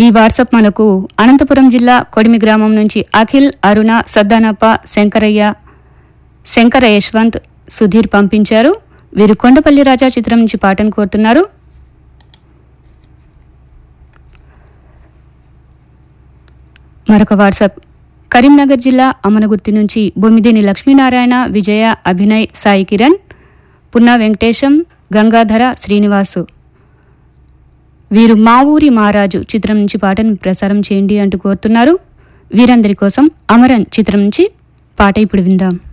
ఈ వాట్సాప్ మనకు అనంతపురం జిల్లా కొడిమి గ్రామం నుంచి అఖిల్ అరుణ సద్దానప్ప శంకరయ్య శంకర యశ్వంత్ సుధీర్ పంపించారు వీరు కొండపల్లి రాజా చిత్రం నుంచి పాటను కోరుతున్నారు మరొక వాట్సాప్ కరీంనగర్ జిల్లా అమనగుర్తి నుంచి బొమ్మిదేని లక్ష్మీనారాయణ విజయ అభినయ్ సాయి కిరణ్ పున్నా వెంకటేశం గంగాధర శ్రీనివాసు వీరు మా ఊరి మహారాజు చిత్రం నుంచి పాటను ప్రసారం చేయండి అంటూ కోరుతున్నారు వీరందరి కోసం అమరన్ చిత్రం నుంచి పాట ఇప్పుడు విందాం